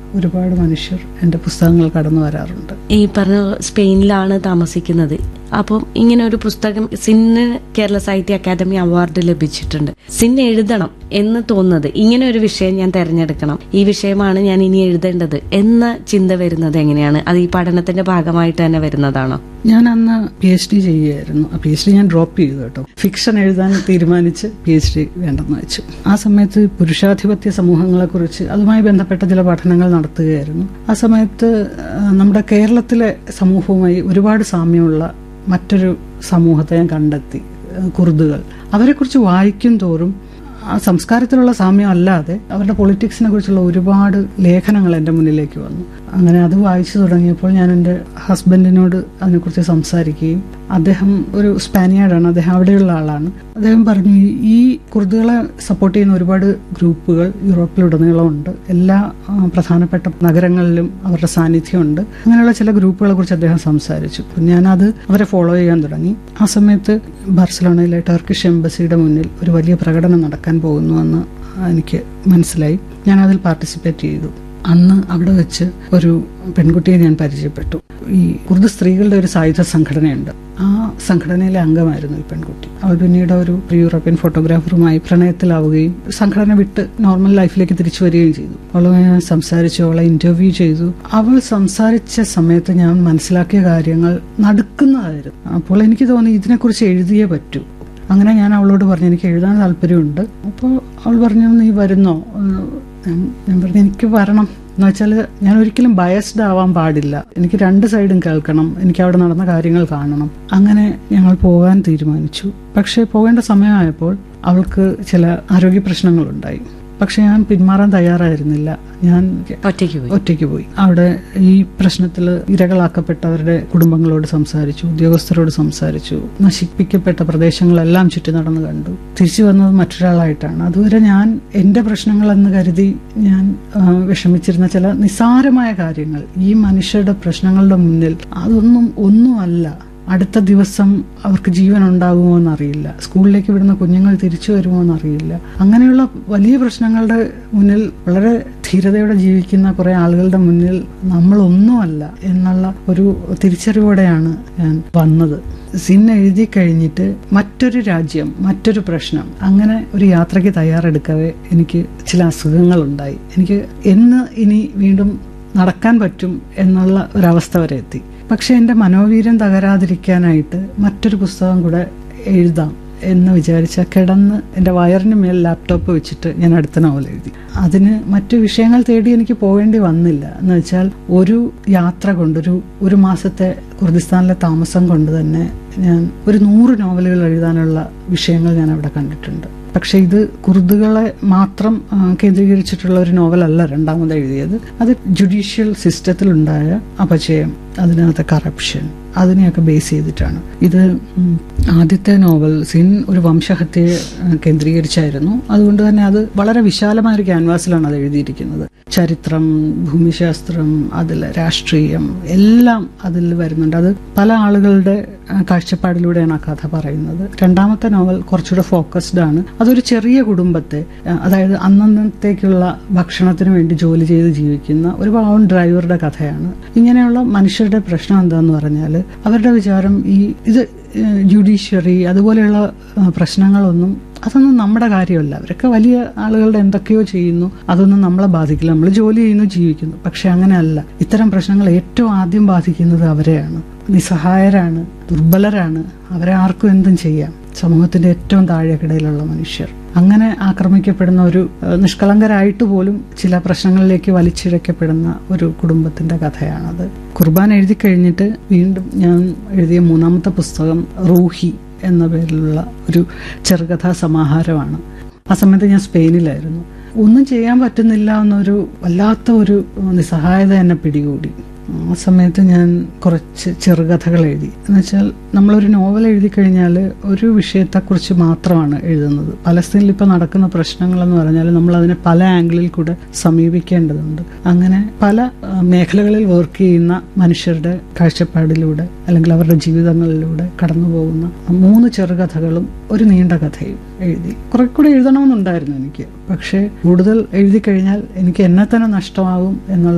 ഒരുപാട് മനുഷ്യർ എൻ്റെ പുസ്തകങ്ങൾ കടന്നു വരാറുണ്ട് ഈ പറഞ്ഞ സ്പെയിനിലാണ് താമസിക്കുന്നത് അപ്പം ഇങ്ങനെ ഒരു പുസ്തകം സിന്ന് കേരള സാഹിത്യ അക്കാദമി അവാർഡ് ലഭിച്ചിട്ടുണ്ട് സിൻ എഴുതണം എന്ന് തോന്നുന്നത് ഇങ്ങനെ ഒരു വിഷയം ഞാൻ തെരഞ്ഞെടുക്കണം ഈ വിഷയമാണ് ഞാൻ ഇനി എഴുതേണ്ടത് എന്ന ചിന്ത വരുന്നത് എങ്ങനെയാണ് അത് ഈ പഠനത്തിന്റെ ഭാഗമായിട്ട് തന്നെ വരുന്നതാണോ ഞാൻ അന്ന് പി എച്ച് ഡി ചെയ്യുകയായിരുന്നു പി എച്ച് ഡി ഞാൻ ഡ്രോപ്പ് ചെയ്തു കേട്ടോ ഫിക്ഷൻ എഴുതാൻ തീരുമാനിച്ച് പി എച്ച് ഡി വേണ്ടെന്ന് വെച്ചു ആ സമയത്ത് പുരുഷാധിപത്യ സമൂഹങ്ങളെക്കുറിച്ച് അതുമായി ബന്ധപ്പെട്ട ചില പഠനങ്ങൾ നടത്തുകയായിരുന്നു ആ സമയത്ത് ആ, നമ്മുടെ കേരളത്തിലെ സമൂഹവുമായി ഒരുപാട് സാമ്യമുള്ള മറ്റൊരു സമൂഹത്തെ ഞാൻ കണ്ടെത്തി ആ, കുർദുകൾ അവരെക്കുറിച്ച് വായിക്കും തോറും ആ സംസ്കാരത്തിലുള്ള സാമ്യം അല്ലാതെ അവരുടെ പൊളിറ്റിക്സിനെ കുറിച്ചുള്ള ഒരുപാട് ലേഖനങ്ങൾ എൻ്റെ മുന്നിലേക്ക് വന്നു അങ്ങനെ അത് വായിച്ചു തുടങ്ങിയപ്പോൾ ഞാൻ എൻ്റെ ഹസ്ബൻഡിനോട് അതിനെക്കുറിച്ച് സംസാരിക്കുകയും അദ്ദേഹം ഒരു സ്പാനിയാർഡാണ് അദ്ദേഹം അവിടെയുള്ള ആളാണ് അദ്ദേഹം പറഞ്ഞു "ഈ- ഈ കുർദുകളെ സപ്പോർട്ട് ചെയ്യുന്ന ഒരുപാട് ഗ്രൂപ്പുകൾ യൂറോപ്പിലുടനീളമുണ്ട് എല്ലാ ആ, പ്രധാനപ്പെട്ട നഗരങ്ങളിലും അവരുടെ സാന്നിധ്യമുണ്ട് അങ്ങനെയുള്ള ചില ഗ്രൂപ്പുകളെ കുറിച്ച് അദ്ദേഹം സംസാരിച്ചു അപ്പോൾ ഞാനത് അവരെ ഫോളോ ചെയ്യാൻ തുടങ്ങി ആ സമയത്ത് ബാർസലോണയിലെ ടർക്കിഷ് എംബസിയുടെ മുന്നിൽ ഒരു വലിയ പ്രകടനം നടക്കാൻ പോകുന്നുവെന്ന് എനിക്ക് മനസ്സിലായി ഞാൻ അതിൽ പാർട്ടിസിപ്പേറ്റ് ചെയ്തു അന്ന് അവിടെ വെച്ച് ഒരു പെൺകുട്ടിയെ ഞാൻ പരിചയപ്പെട്ടു ഈ കുർദ് സ്ത്രീകളുടെ ഒരു സായുധ സംഘടനയുണ്ട് ആ സംഘടനയിലെ അംഗമായിരുന്നു ഈ പെൺകുട്ടി അവൾ പിന്നീട് ഒരു യൂറോപ്യൻ ഫോട്ടോഗ്രാഫറുമായി പ്രണയത്തിലാവുകയും സംഘടന വിട്ട് നോർമൽ ലൈഫിലേക്ക് തിരിച്ചു വരികയും ചെയ്തു അവളുമായി ഞാൻ സംസാരിച്ചു അവളെ ഇന്റർവ്യൂ ചെയ്തു അവൾ സംസാരിച്ച സമയത്ത് ഞാൻ മനസ്സിലാക്കിയ കാര്യങ്ങൾ നടുക്കുന്നതായിരുന്നു അപ്പോൾ എനിക്ക് തോന്നി ഇതിനെക്കുറിച്ച് എഴുതിയേ പറ്റൂ അങ്ങനെ ഞാൻ അവളോട് പറഞ്ഞു എനിക്ക് എഴുതാൻ താല്പര്യമുണ്ട് അപ്പോൾ അവൾ പറഞ്ഞു നീ വരുന്നോ ഏഹ് ഞാൻ ഞാൻ പറഞ്ഞു എനിക്ക് വരണം എന്ന് വെച്ചാൽ ഞാൻ ഒരിക്കലും ബയസ്ഡ് ആവാൻ പാടില്ല എനിക്ക് രണ്ട് സൈഡും കേൾക്കണം എനിക്ക് അവിടെ നടന്ന കാര്യങ്ങൾ കാണണം അങ്ങനെ ഞങ്ങൾ പോകാൻ തീരുമാനിച്ചു പക്ഷേ പോകേണ്ട സമയമായപ്പോൾ അവൾക്ക് ചില ആരോഗ്യ പ്രശ്നങ്ങളുണ്ടായി പക്ഷെ ഞാൻ പിന്മാറാൻ തയ്യാറായിരുന്നില്ല ഞാൻ ഒറ്റയ്ക്ക് പോയി ഒറ്റയ്ക്ക് പോയി അവിടെ ഈ പ്രശ്നത്തിൽ ഇരകളാക്കപ്പെട്ടവരുടെ കുടുംബങ്ങളോട് സംസാരിച്ചു ഉദ്യോഗസ്ഥരോട് സംസാരിച്ചു നശിപ്പിക്കപ്പെട്ട പ്രദേശങ്ങളെല്ലാം ചുറ്റി നടന്നു കണ്ടു തിരിച്ചു വന്നത് മറ്റൊരാളായിട്ടാണ് അതുവരെ ഞാൻ എന്റെ പ്രശ്നങ്ങളെന്ന് കരുതി ഞാൻ ആ, വിഷമിച്ചിരുന്ന ചില നിസ്സാരമായ കാര്യങ്ങൾ ഈ മനുഷ്യരുടെ പ്രശ്നങ്ങളുടെ മുന്നിൽ അതൊന്നും ഒന്നുമല്ല അടുത്ത ദിവസം അവർക്ക് ജീവൻ ഉണ്ടാകുമോ എന്നറിയില്ല സ്കൂളിലേക്ക് വിടുന്ന കുഞ്ഞുങ്ങൾ തിരിച്ചു വരുമോ എന്നറിയില്ല അങ്ങനെയുള്ള വലിയ പ്രശ്നങ്ങളുടെ മുന്നിൽ വളരെ ധീരതയോടെ ജീവിക്കുന്ന കുറെ ആളുകളുടെ മുന്നിൽ നമ്മളൊന്നുമല്ല എന്നുള്ള ഒരു തിരിച്ചറിവോടെയാണ് ഞാൻ വന്നത് സിൻ എഴുതി കഴിഞ്ഞിട്ട് മറ്റൊരു രാജ്യം മറ്റൊരു പ്രശ്നം അങ്ങനെ ഒരു യാത്രയ്ക്ക് തയ്യാറെടുക്കവേ എനിക്ക് ചില അസുഖങ്ങളുണ്ടായി എനിക്ക് എന്ന് ഇനി വീണ്ടും നടക്കാൻ പറ്റും എന്നുള്ള ഒരവസ്ഥ വരെ എത്തി പക്ഷെ എൻ്റെ മനോവീര്യം തകരാതിരിക്കാനായിട്ട് മറ്റൊരു പുസ്തകം കൂടെ എഴുതാം എന്ന് വിചാരിച്ച കിടന്ന് എൻ്റെ വയറിന് മേൽ ലാപ്ടോപ്പ് വെച്ചിട്ട് ഞാൻ അടുത്ത നോവൽ എഴുതി അതിന് മറ്റു വിഷയങ്ങൾ തേടി എനിക്ക് പോകേണ്ടി വന്നില്ല എന്ന് വെച്ചാൽ ഒരു യാത്ര കൊണ്ട് ഒരു ഒരു മാസത്തെ കുർദിസ്ഥാനിലെ താമസം കൊണ്ട് തന്നെ ഞാൻ ഒരു നൂറ് നോവലുകൾ എഴുതാനുള്ള വിഷയങ്ങൾ ഞാൻ അവിടെ കണ്ടിട്ടുണ്ട് പക്ഷെ ഇത് കുർദുകളെ മാത്രം ആ, കേന്ദ്രീകരിച്ചിട്ടുള്ള ഒരു നോവലല്ല രണ്ടാമത് എഴുതിയത് അത് ജുഡീഷ്യൽ സിസ്റ്റത്തിലുണ്ടായ അപചയം അതിനകത്തെ കറപ്ഷൻ അതിനെയൊക്കെ ബേസ് ചെയ്തിട്ടാണ് ഇത് ഉം, ആദ്യത്തെ നോവൽ സിൻ ഒരു വംശഹത്യയെ ആ, കേന്ദ്രീകരിച്ചായിരുന്നു അതുകൊണ്ട് തന്നെ അത് വളരെ വിശാലമായ ഒരു ക്യാൻവാസിലാണ് അത് എഴുതിയിരിക്കുന്നത് ചരിത്രം ഭൂമിശാസ്ത്രം അതിൽ രാഷ്ട്രീയം എല്ലാം അതിൽ വരുന്നുണ്ട് അത് പല ആളുകളുടെ ആ, കാഴ്ചപ്പാടിലൂടെയാണ് ആ കഥ പറയുന്നത് രണ്ടാമത്തെ നോവൽ കുറച്ചുകൂടെ ഫോക്കസ്ഡ് ആണ് അതൊരു ചെറിയ കുടുംബത്തെ ആ, അതായത് അന്നന്നത്തേക്കുള്ള ഭക്ഷണത്തിന് വേണ്ടി ജോലി ചെയ്ത് ജീവിക്കുന്ന ഒരു പാവം ഡ്രൈവറുടെ കഥയാണ് ഇങ്ങനെയുള്ള മനുഷ്യരുടെ പ്രശ്നം എന്താന്ന് പറഞ്ഞാൽ അവരുടെ വിചാരം ഈ ഇത് ജുഡീഷ്യറി അതുപോലെയുള്ള ആ, പ്രശ്നങ്ങളൊന്നും അതൊന്നും നമ്മുടെ കാര്യമല്ല അവരൊക്കെ വലിയ ആളുകളുടെ എന്തൊക്കെയോ ചെയ്യുന്നു അതൊന്നും നമ്മളെ ബാധിക്കില്ല നമ്മൾ ജോലി ചെയ്യുന്നു ജീവിക്കുന്നു പക്ഷെ അങ്ങനെയല്ല ഇത്തരം പ്രശ്നങ്ങൾ ഏറ്റവും ആദ്യം ബാധിക്കുന്നത് അവരെയാണ് നിസ്സഹായരാണ് ദുർബലരാണ് അവരെ ആർക്കും എന്തും ചെയ്യാം സമൂഹത്തിന്റെ ഏറ്റവും താഴെക്കിടയിലുള്ള മനുഷ്യർ അങ്ങനെ ആക്രമിക്കപ്പെടുന്ന ഒരു ഏഹ്, നിഷ്കളങ്കരായിട്ട് പോലും ചില പ്രശ്നങ്ങളിലേക്ക് വലിച്ചിഴക്കപ്പെടുന്ന ഒരു കുടുംബത്തിന്റെ കഥയാണത് കുർബാൻ എഴുതി കഴിഞ്ഞിട്ട് വീണ്ടും ഞാൻ എഴുതിയ മൂന്നാമത്തെ പുസ്തകം റൂഹി എന്ന പേരിലുള്ള ഒരു ചെറുകഥാ സമാഹാരമാണ് ആ സമയത്ത് ഞാൻ സ്പെയിനിലായിരുന്നു ഒന്നും ചെയ്യാൻ പറ്റുന്നില്ല എന്നൊരു വല്ലാത്ത ഒരു നിസ്സഹായത എന്നെ പിടികൂടി ആ സമയത്ത് ഞാൻ കുറച്ച് ചെറുകഥകൾ എഴുതി എന്നുവെച്ചാൽ നമ്മളൊരു നോവൽ എഴുതി കഴിഞ്ഞാൽ ഒരു വിഷയത്തെക്കുറിച്ച് മാത്രമാണ് എഴുതുന്നത് പലസ്തീനിൽ ഇപ്പോൾ നടക്കുന്ന പ്രശ്നങ്ങളെന്ന് പറഞ്ഞാൽ നമ്മൾ അതിനെ പല ആംഗിളിൽ കൂടെ സമീപിക്കേണ്ടതുണ്ട് അങ്ങനെ പല ആ, മേഖലകളിൽ വർക്ക് ചെയ്യുന്ന മനുഷ്യരുടെ കാഴ്ചപ്പാടിലൂടെ അല്ലെങ്കിൽ അവരുടെ ജീവിതങ്ങളിലൂടെ കടന്നു പോകുന്ന മൂന്ന് ചെറുകഥകളും ഒരു നീണ്ട കഥയും എഴുതി കുറെ കൂടെ എഴുതണമെന്നുണ്ടായിരുന്നു എനിക്ക് പക്ഷേ കൂടുതൽ എഴുതി കഴിഞ്ഞാൽ എനിക്ക് എന്നെ തന്നെ നഷ്ടമാകും എന്നുള്ള